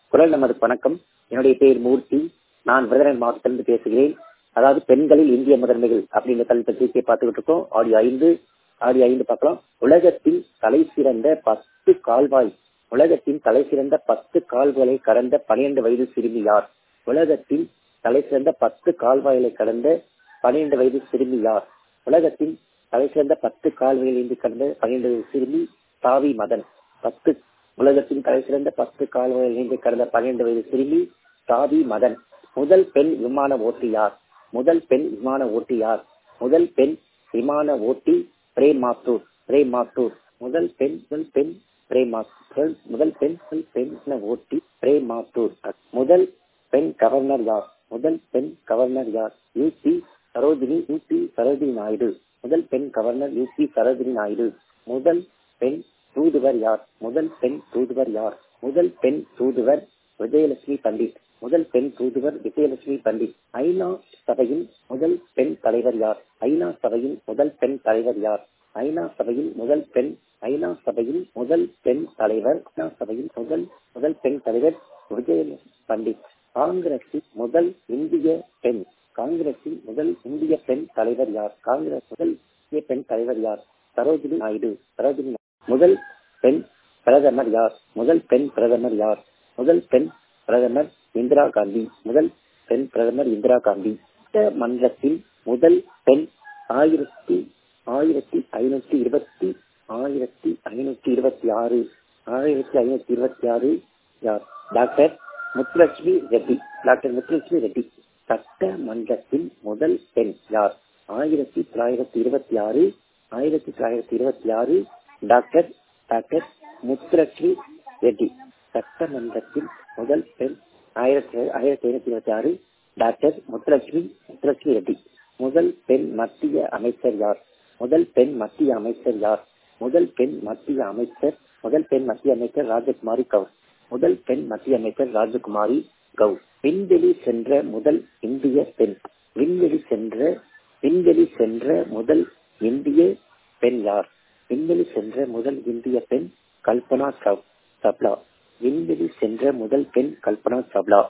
குரல் நமது வணக்கம் என்னுடைய பெயர் மூர்த்தி நான் விருதுநகர் மாவட்டத்திலிருந்து பேசுகிறேன் அதாவது பெண்களில் இந்திய முதன்மைகள் அப்படின்ற தலைப்பை தூக்கி பார்த்துக்கிட்டு இருக்கோம் ஆடியோ ஐந்து ஆடியோ ஐந்து பார்க்கலாம் உலகத்தின் தலை சிறந்த பத்து கால்வாய் உலகத்தின் தலை சிறந்த பத்து கால்வாயை கடந்த பனிரெண்டு வயது சிறுமி யார் உலகத்தின் தலை சிறந்த பத்து கால்வாய்களை கடந்த பனிரெண்டு வயது சிறுமி யார் உலகத்தின் தலை சிறந்த பத்து கால்வாயிலிருந்து கடந்த பனிரெண்டு வயது சிறுமி தாவி மதன் பத்து உலகத்தின் தலை சிறந்த பத்து கால்வாயிலிருந்து கடந்த பன்னிரண்டு வயது சிறுமி தாவி மதன் முதல் பெண் விமான ஓட்டி யார் முதல் பெண் விமான ஓட்டி யார் முதல் பெண் விமான ஓட்டி பிரேம் மாத்தூர் பிரேம் மாத்தூர் முதல் பெண் முதல் பெண் பிரேம் மாத்தூர் முதல் பெண் முதல் பெண் ஓட்டி பிரேம் மாத்தூர் முதல் பெண் கவர்னர் யார் முதல் பெண் கவர்னர் யார் யூபி சரோஜினி யூபி சரோஜினி நாயுடு முதல் பெண் கவர்னர் யூபி சரோஜினி நாயுடு முதல் பெண் தூதுவர் யார் முதல் பெண் தூதுவர் யார் முதல் பெண் தூதுவர் விஜயலட்சுமி பண்டிட் முதல் பெண் தூதுவர் விஜயலட்சுமி பண்டிட் ஐநா சபையின் முதல் பெண் தலைவர் யார் ஐநா சபையின் முதல் பெண் தலைவர் யார் ஐநா சபையின் முதல் பெண் ஐநா சபையின் முதல் பெண் தலைவர் ஐநா சபையின் முதல் முதல் பெண் தலைவர் விஜயலட்சுமி பண்டிட் காங்கிரஸின் முதல் இந்திய பெண் காங்கிரஸின் முதல் இந்திய பெண் தலைவர் யார் காங்கிரஸ் முதல் இந்திய பெண் தலைவர் யார் சரோஜினி நாயுடு சரோஜினி முதல் பெண் பிரதமர் யார் முதல் பெண் பிரதமர் யார் முதல் பெண் பிரதமர் இந்திரா காந்தி முதல் பெண் பிரதமர் இந்திரா காந்தி மன்றத்தில் முதல் பெண் ஆயிரத்தி ஆயிரத்தி ஐநூத்தி இருபத்தி ஆயிரத்தி ஐநூத்தி இருபத்தி ஆறு ஆயிரத்தி ஐநூத்தி இருபத்தி ஆறு யார் டாக்டர் முத்துலட்சுமி ரெட்டி டாக்டர் முத்துலட்சுமி ரெட்டி சட்டமன்றத்தில் முதல் பெண் யார் ஆயிரத்தி தொள்ளாயிரத்தி இருபத்தி ஆறு ஆயிரத்தி தொள்ளாயிரத்தி இருபத்தி ஆறு டாக்டர் டாக்டர் முத்துலட்சுமி ரெட்டி சட்டமன்றத்தில் முதல் பெண் ஆயிரத்தி ஆயிரத்தி ஐநூத்தி இருபத்தி ஆறு டாக்டர் முத்துலட்சுமி முத்துலட்சுமி ரெட்டி முதல் பெண் மத்திய அமைச்சர் யார் முதல் பெண் மத்திய அமைச்சர் யார் முதல் பெண் மத்திய அமைச்சர் முதல் பெண் மத்திய அமைச்சர் ராஜகுமாரி கவுர் முதல் பெண் மத்திய அமைச்சர் ராஜகுமாரி கவுர் விண்வெளி சென்ற முதல் இந்திய பெண் விண்வெளி சென்ற விண்வெளி சென்ற முதல் இந்திய பெண் யார் விண்வெளி சென்ற முதல் இந்திய பெண் கல்பனா சப்லா விண்வெளி சென்ற முதல் பெண் கல்பனா சப்லா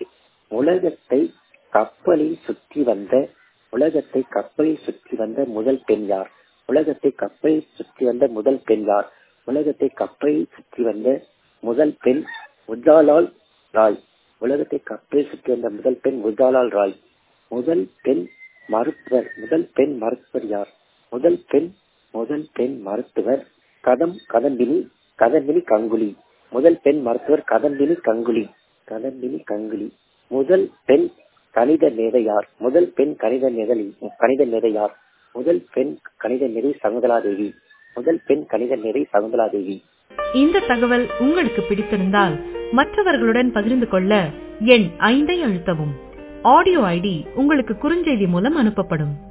உலகத்தை கப்பலில் சுற்றி வந்த உலகத்தை கப்பலில் சுற்றி வந்த முதல் பெண் யார் உலகத்தை கப்பலில் சுற்றி வந்த முதல் பெண் யார் உலகத்தை கப்பலில் சுற்றி வந்த முதல் பெண் உஜாலால் ராய் உலகத்தை கப்பலில் சுற்றி வந்த முதல் பெண் உஜாலால் ராய் முதல் பெண் மருத்துவர் முதல் பெண் மருத்துவர் யார் முதல் பெண் முதல் பெண் மருத்துவர் கதம் கதம்பினி கதம்பினி கங்குலி முதல் பெண் மருத்துவர் கதம்பினி கங்குலி கதம்பினி கங்குலி முதல் பெண் கணித மேதை யார் முதல் பெண் கணித மேதலி கணித மேதை யார் முதல் பெண் கணித மேதை சகுந்தலா தேவி முதல் பெண் கணித மேதை சகுந்தலா தேவி இந்த தகவல் உங்களுக்கு பிடித்திருந்தால் மற்றவர்களுடன் பகிர்ந்து கொள்ள எண் ஐந்தை அழுத்தவும் ஆடியோ ஐடி உங்களுக்கு குறுஞ்செய்தி மூலம் அனுப்பப்படும்